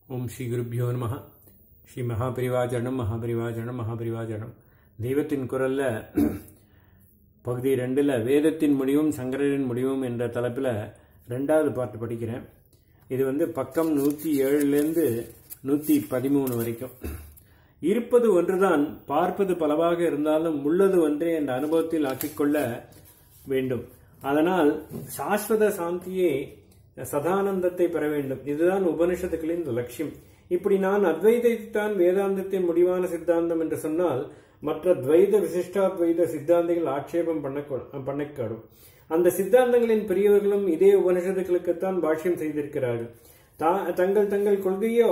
ஓம் ஸ்ரீ குருப்பியோ நம ஸ்ரீ மகாபரிவாச்சரணம் மகாபரிவாச்சரணம் மகாபரிவாச்சரணம் தெய்வத்தின் குரல்ல பகுதி ரெண்டில் வேதத்தின் முடிவும் சங்கரரின் முடிவும் என்ற தலைப்பில் ரெண்டாவது பாட்டு படிக்கிறேன் இது வந்து பக்கம் நூற்றி ஏழுலேருந்து நூற்றி பதிமூணு வரைக்கும் இருப்பது ஒன்றுதான் பார்ப்பது பலவாக இருந்தாலும் உள்ளது ஒன்றே என்ற அனுபவத்தில் ஆக்கிக்கொள்ள வேண்டும் அதனால் சாஸ்வத சாந்தியை சதானந்தத்தை பெற வேண்டும் இதுதான் உபனிஷத்துக்களின் லட்சியம் இப்படி நான் அத்வைதைத்தான் வேதாந்தத்தின் முடிவான சித்தாந்தம் என்று சொன்னால் மற்ற துவைத விசிஷ்டாத்வைத சித்தாந்திகள் ஆட்சேபம் பண்ண பண்ணக்கூடும் அந்த சித்தாந்தங்களின் பெரியவர்களும் இதே உபனிஷத்துக்களுக்குத்தான் பாஷ்யம் செய்திருக்கிறார்கள் தங்கள் தங்கள் கொள்கையோ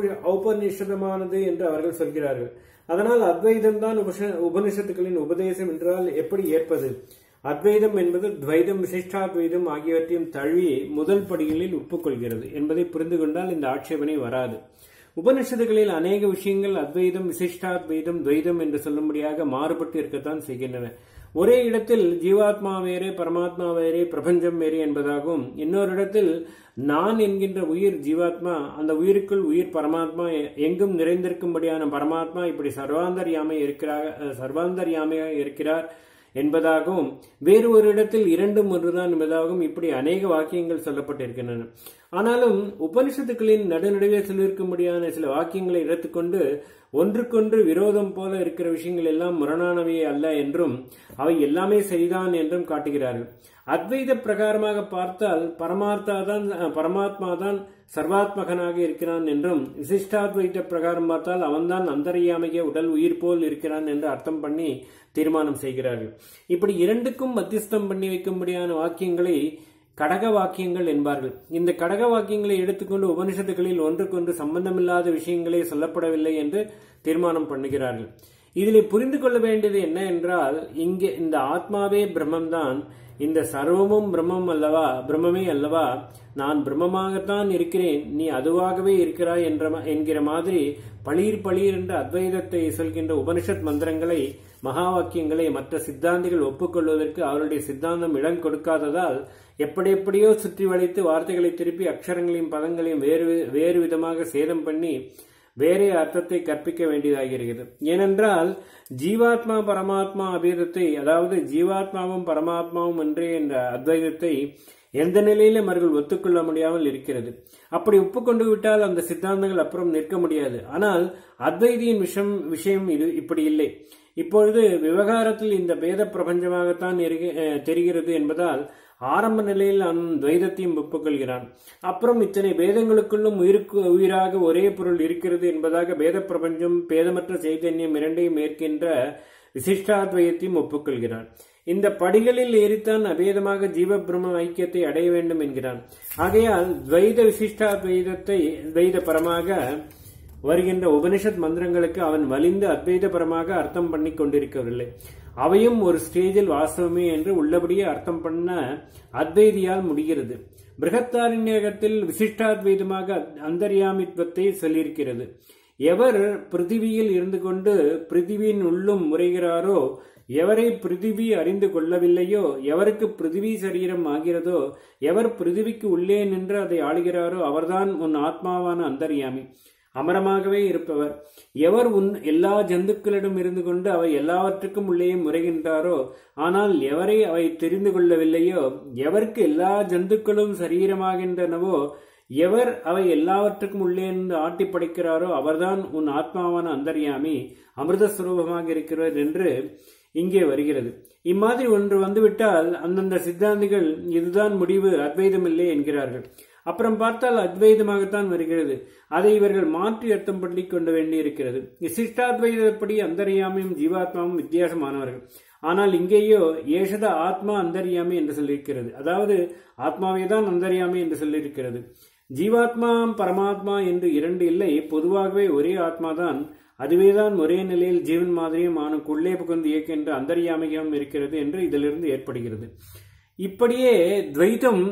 ஔபநிஷதமானது என்று அவர்கள் சொல்கிறார்கள் அதனால் அத்வைதம் தான் உபனிஷத்துக்களின் உபதேசம் என்றால் எப்படி ஏற்பது அத்வைதம் என்பது துவைதம் விசிஷ்டாத்வைதம் ஆகியவற்றையும் தழுவி முதல் படிகளில் ஒப்புக்கொள்கிறது என்பதை புரிந்து கொண்டால் இந்த ஆட்சேபனை வராது உபனிஷத்துகளில் அநேக விஷயங்கள் அத்வைதம் விசிஷ்டாத்வைதம் துவைதம் என்று சொல்லும்படியாக மாறுபட்டு இருக்கத்தான் செய்கின்றன ஒரே இடத்தில் ஜீவாத்மா வேறே பரமாத்மா வேறே பிரபஞ்சம் வேறே என்பதாகவும் இன்னொரு இடத்தில் நான் என்கின்ற உயிர் ஜீவாத்மா அந்த உயிருக்குள் உயிர் பரமாத்மா எங்கும் நிறைந்திருக்கும்படியான பரமாத்மா இப்படி சர்வாந்தர்யாமை இருக்கிறார் சர்வாந்தர்யாமையாக இருக்கிறார் என்பதாகவும் வேறு ஒரு இடத்தில் இரண்டும் ஒன்றுதான் என்பதாகவும் இப்படி அநேக வாக்கியங்கள் சொல்லப்பட்டிருக்கின்றன ஆனாலும் உபனிஷத்துக்களின் நடுநடுவே சொல்லியிருக்கும்படியான சில வாக்கியங்களை எடுத்துக்கொண்டு ஒன்றுக்கொன்று விரோதம் போல இருக்கிற விஷயங்கள் எல்லாம் முரணானவையே அல்ல என்றும் அவை எல்லாமே சரிதான் என்றும் காட்டுகிறார்கள் அத்வைத பிரகாரமாக பார்த்தால் பரமார்த்தா தான் பரமாத்மா தான் சர்வாத்மகனாக இருக்கிறான் என்றும் விசிஷ்டாத்வைத பிரகாரம் பார்த்தால் அவன்தான் அந்தரியாமைய உடல் உயிர் போல் இருக்கிறான் என்று அர்த்தம் பண்ணி தீர்மானம் செய்கிறார்கள் இப்படி இரண்டுக்கும் மத்தியஸ்தம் பண்ணி வைக்கும்படியான வாக்கியங்களை கடக வாக்கியங்கள் என்பார்கள் இந்த கடக வாக்கியங்களை எடுத்துக்கொண்டு உபனிஷத்துகளில் ஒன்றுக்கொன்று சம்பந்தமில்லாத விஷயங்களே சொல்லப்படவில்லை என்று தீர்மானம் பண்ணுகிறார்கள் இதில் புரிந்து கொள்ள வேண்டியது என்ன என்றால் இங்கே இந்த ஆத்மாவே பிரம்மம்தான் இந்த சர்வமும் பிரம்மம் அல்லவா பிரம்மமே அல்லவா நான் பிரம்மமாகத்தான் இருக்கிறேன் நீ அதுவாகவே இருக்கிறாய் என்ற என்கிற மாதிரி பளீர் பளீர் என்ற அத்வைதத்தை சொல்கின்ற உபனிஷத் மந்திரங்களை மகா வாக்கியங்களை மற்ற சித்தாந்திகள் ஒப்புக்கொள்வதற்கு அவருடைய சித்தாந்தம் இடம் கொடுக்காததால் எப்படி எப்படியோ சுற்றி வளைத்து வார்த்தைகளை திருப்பி அக்ஷரங்களையும் பதங்களையும் வேறு வேறு விதமாக சேதம் பண்ணி வேறே அர்த்தத்தை கற்பிக்க வேண்டியதாகிறது ஏனென்றால் ஜீவாத்மா பரமாத்மா அபேதத்தை அதாவது ஜீவாத்மாவும் பரமாத்மாவும் ஒன்றே என்ற அத்வைதத்தை எந்த நிலையிலும் அவர்கள் ஒத்துக்கொள்ள முடியாமல் இருக்கிறது அப்படி ஒப்புக்கொண்டு விட்டால் அந்த சித்தாந்தங்கள் அப்புறம் நிற்க முடியாது ஆனால் அத்வைதியின் விஷயம் விஷயம் இது இப்படி இல்லை இப்பொழுது விவகாரத்தில் இந்த பேத பிரபஞ்சமாகத்தான் தெரிகிறது என்பதால் ஆரம்ப நிலையில் அவன் துவைதத்தையும் ஒப்புக்கொள்கிறான் அப்புறம் இத்தனை பேதங்களுக்குள்ளும் உயிருக்கு உயிராக ஒரே பொருள் இருக்கிறது என்பதாக பேத பிரபஞ்சம் பேதமற்ற சைதன்யம் இரண்டையும் ஏற்கின்ற விசிஷ்டாத்வயத்தையும் ஒப்புக்கொள்கிறான் இந்த படிகளில் ஏறித்தான் அபேதமாக ஜீவ பிரம்ம ஐக்கியத்தை அடைய வேண்டும் என்கிறான் ஆகையால் துவைத விசிஷ்டாத்வைதத்தை துவைத பரமாக வருகின்ற உபனிஷத் மந்திரங்களுக்கு அவன் வலிந்து அத்வைதபரமாக அர்த்தம் பண்ணி கொண்டிருக்கவில்லை அவையும் ஒரு ஸ்டேஜில் வாஸ்தவமே என்று உள்ளபடியே அர்த்தம் பண்ண அத்வைதியால் முடிகிறது பிருகத்தாரண்யகத்தில் விசிஷ்டாத்வைதமாக அந்தர்யாமித்வத்தை சொல்லியிருக்கிறது எவர் பிருத்திவியில் இருந்து கொண்டு பிருத்திவியின் உள்ளும் முறைகிறாரோ எவரை பிருத்திவி அறிந்து கொள்ளவில்லையோ எவருக்கு பிருத்திவி சரீரம் ஆகிறதோ எவர் பிருத்திவிக்கு உள்ளே நின்று அதை ஆளுகிறாரோ அவர்தான் உன் ஆத்மாவான அந்தர்யாமி அமரமாகவே இருப்பவர் எவர் உன் எல்லா ஜந்துக்களிடம் இருந்து கொண்டு அவை எல்லாவற்றுக்கும் உள்ளே முறைகின்றாரோ ஆனால் எவரை அவை தெரிந்து கொள்ளவில்லையோ எவருக்கு எல்லா ஜந்துக்களும் சரீரமாகின்றனவோ எவர் அவை எல்லாவற்றுக்கும் உள்ளே இருந்து ஆட்டி படைக்கிறாரோ அவர்தான் உன் ஆத்மாவான அந்தர்யாமி அமிர்த சுரூபமாக இருக்கிறவர் என்று இங்கே வருகிறது இம்மாதிரி ஒன்று வந்துவிட்டால் அந்தந்த சித்தாந்திகள் இதுதான் முடிவு அத்வைதமில்லை என்கிறார்கள் அப்புறம் பார்த்தால் அத்வைதமாகத்தான் வருகிறது அதை இவர்கள் மாற்றி அர்த்தம் பண்ணி கொண்டு வேண்டியிருக்கிறது விசிஷ்டாத்வைதப்படி அந்தரியாமையும் ஜீவாத்மாவும் வித்தியாசமானவர்கள் ஆனால் இங்கேயோ ஏஷத ஆத்மா அந்தரியாமி என்று சொல்லியிருக்கிறது அதாவது ஆத்மாவே தான் அந்தரியாமி என்று சொல்லியிருக்கிறது ஜீவாத்மா பரமாத்மா என்று இரண்டு இல்லை பொதுவாகவே ஒரே ஆத்மாதான் அதுவேதான் ஒரே நிலையில் ஜீவன் மாதிரியும் அவனுக்குள்ளே புகுந்து இயக்கின்ற அந்தரியாமிகம் இருக்கிறது என்று இதிலிருந்து ஏற்படுகிறது இப்படியே துவைதம்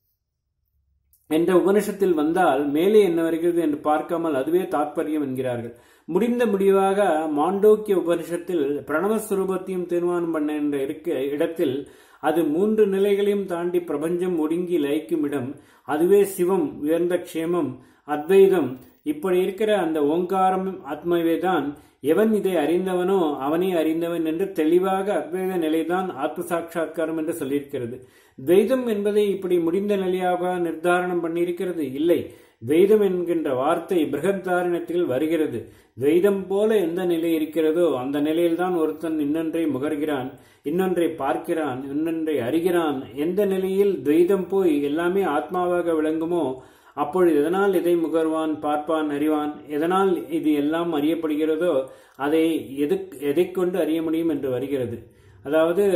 என்ற உபனிஷத்தில் வந்தால் மேலே என்ன வருகிறது என்று பார்க்காமல் அதுவே தாற்பயம் என்கிறார்கள் முடிந்த முடிவாக மாண்டோக்கிய உபனிஷத்தில் பிரணவஸ்வரூபத்தையும் தீர்மானம் பண்ண என்ற இருக்க இடத்தில் அது மூன்று நிலைகளையும் தாண்டி பிரபஞ்சம் ஒடுங்கி லயிக்கும் இடம் அதுவே சிவம் உயர்ந்த க்ஷேமம் அத்வைதம் இப்படி இருக்கிற அந்த ஓங்காரம் ஆத்மாவே தான் எவன் இதை அறிந்தவனோ அவனே அறிந்தவன் என்று தெளிவாக அத்வைத நிலைதான் ஆத்ம சாட்சா்காரம் என்று சொல்லியிருக்கிறது துவைதம் என்பதை இப்படி முடிந்த நிலையாக நிர்தாரணம் பண்ணியிருக்கிறது இல்லை துவைதம் என்கின்ற வார்த்தை பிருகத்தாரணத்தில் வருகிறது துவைதம் போல எந்த நிலை இருக்கிறதோ அந்த நிலையில்தான் ஒருத்தன் இன்னொன்றை முகர்கிறான் இன்னொன்றை பார்க்கிறான் இன்னொன்றை அறிகிறான் எந்த நிலையில் துவைதம் போய் எல்லாமே ஆத்மாவாக விளங்குமோ அப்பொழுது எதனால் இதை முகர்வான் பார்ப்பான் அறிவான் எதனால் இது எல்லாம் அறியப்படுகிறதோ அதை எது எதை கொண்டு அறிய முடியும் என்று வருகிறது அதாவது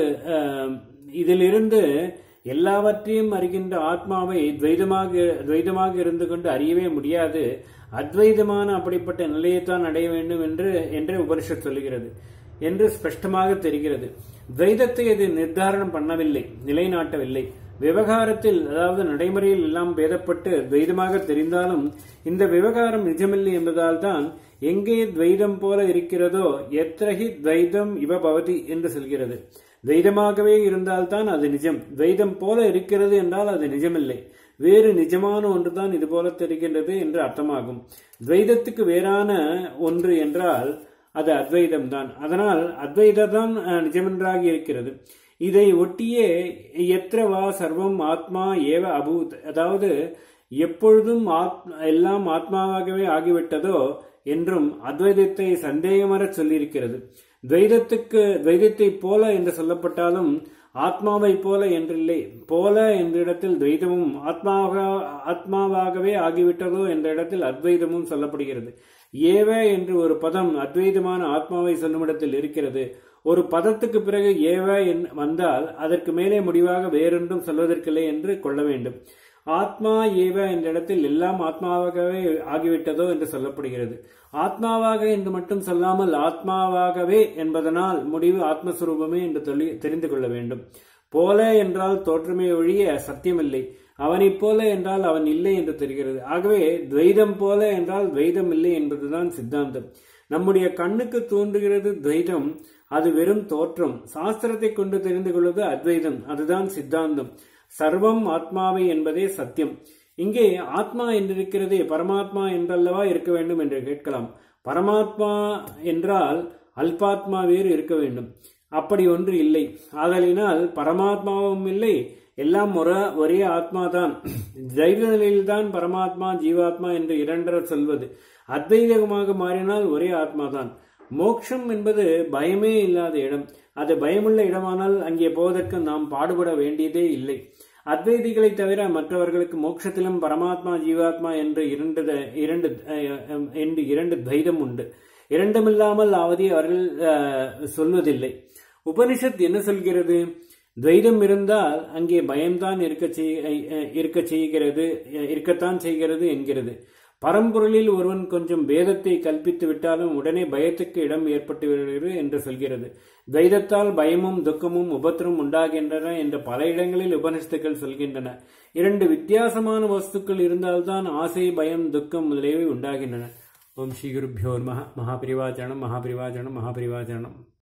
இதிலிருந்து எல்லாவற்றையும் அறிகின்ற ஆத்மாவை துவைதமாக துவைதமாக இருந்து கொண்டு அறியவே முடியாது அத்வைதமான அப்படிப்பட்ட நிலையைத்தான் அடைய வேண்டும் என்று என்று உபனிஷத் சொல்லுகிறது என்று ஸ்பஷ்டமாக தெரிகிறது துவைதத்தை இது நிர்தாரணம் பண்ணவில்லை நிலைநாட்டவில்லை விவகாரத்தில் அதாவது நடைமுறையில் எல்லாம் பேதப்பட்டு துவைதமாக தெரிந்தாலும் இந்த விவகாரம் நிஜமில்லை என்பதால் தான் எங்கே துவைதம் போல இருக்கிறதோ எத்திரகி துவைதம் இவ பவதி என்று சொல்கிறது துவைதமாகவே இருந்தால்தான் அது நிஜம் துவைதம் போல இருக்கிறது என்றால் அது நிஜமில்லை வேறு நிஜமான ஒன்றுதான் இது போல தெரிகின்றது என்று அர்த்தமாகும் துவைதத்துக்கு வேறான ஒன்று என்றால் அது அத்வைதம் தான் அதனால் அத்வைதம் தான் நிஜமென்றாகி இருக்கிறது இதை ஒட்டியே எத்திரவா சர்வம் ஆத்மா ஏவ அபூத் அதாவது எப்பொழுதும் எல்லாம் ஆத்மாவாகவே ஆகிவிட்டதோ என்றும் அத்வைதத்தை சந்தேகமர சொல்லியிருக்கிறது துவைதத்துக்கு துவைதத்தை போல என்று சொல்லப்பட்டாலும் ஆத்மாவை போல என்றில்லை போல என்ற இடத்தில் துவைதமும் ஆத்மாவாக ஆத்மாவாகவே ஆகிவிட்டதோ என்ற இடத்தில் அத்வைதமும் சொல்லப்படுகிறது ஏவ என்று ஒரு பதம் அத்வைதமான ஆத்மாவை சொல்லும் இடத்தில் இருக்கிறது ஒரு பதத்துக்கு பிறகு ஏவ வந்தால் அதற்கு மேலே முடிவாக வேறொன்றும் சொல்வதற்கில்லை என்று கொள்ள வேண்டும் ஆத்மா ஏவ என்ற இடத்தில் எல்லாம் ஆத்மாவாகவே ஆகிவிட்டதோ என்று சொல்லப்படுகிறது ஆத்மாவாக என்று மட்டும் சொல்லாமல் ஆத்மாவாகவே என்பதனால் முடிவு ஆத்மஸ்வரூபமே என்று தெரிந்து கொள்ள வேண்டும் போல என்றால் தோற்றமே ஒழிய சத்தியமில்லை அவனைப் போல என்றால் அவன் இல்லை என்று தெரிகிறது ஆகவே துவைதம் போல என்றால் துவைதம் இல்லை என்பதுதான் சித்தாந்தம் நம்முடைய கண்ணுக்கு தோன்றுகிறது துவைதம் அது வெறும் தோற்றம் சாஸ்திரத்தை கொண்டு தெரிந்து கொள்வது அத்வைதம் அதுதான் சித்தாந்தம் சர்வம் ஆத்மாவை என்பதே சத்தியம் இங்கே ஆத்மா என்றிருக்கிறதே பரமாத்மா என்றல்லவா இருக்க வேண்டும் என்று கேட்கலாம் பரமாத்மா என்றால் அல்பாத்மா வேறு இருக்க வேண்டும் அப்படி ஒன்று இல்லை ஆதலினால் பரமாத்மாவும் இல்லை எல்லாம் ஒரே ஒரே ஆத்மா தான் தெய்வ நிலையில்தான் பரமாத்மா ஜீவாத்மா என்று இரண்டர சொல்வது அத்வைதமாக மாறினால் ஒரே ஆத்மா தான் மோக்ஷம் என்பது பயமே இல்லாத இடம் அது பயமுள்ள இடமானால் அங்கே போவதற்கு நாம் பாடுபட வேண்டியதே இல்லை அத்வைதிகளை தவிர மற்றவர்களுக்கு மோட்சத்திலும் பரமாத்மா ஜீவாத்மா என்று இரண்டு இரண்டு என்று இரண்டு துவைதம் உண்டு இரண்டுமில்லாமல் அவதி அவர்கள் சொல்வதில்லை உபனிஷத் என்ன சொல்கிறது துவைதம் இருந்தால் அங்கே பயம்தான் இருக்க இருக்க செய்கிறது இருக்கத்தான் செய்கிறது என்கிறது பரம்பொருளில் ஒருவன் கொஞ்சம் பேதத்தை கல்பித்து விட்டாலும் உடனே பயத்துக்கு இடம் ஏற்பட்டு விடுகிறது என்று சொல்கிறது துவைதத்தால் பயமும் துக்கமும் உபத்திரம் உண்டாகின்றன என்று பல இடங்களில் உபனிஷத்துக்கள் சொல்கின்றன இரண்டு வித்தியாசமான வஸ்துக்கள் இருந்தால்தான் ஆசை பயம் துக்கம் முதலியவை உண்டாகின்றன ஓம் ஸ்ரீ குருப்பியோ மகா மகாபிரிவாச்சரணம் மகாபிரிவாச்சரணம் மகாபிரிவாச்சரணம்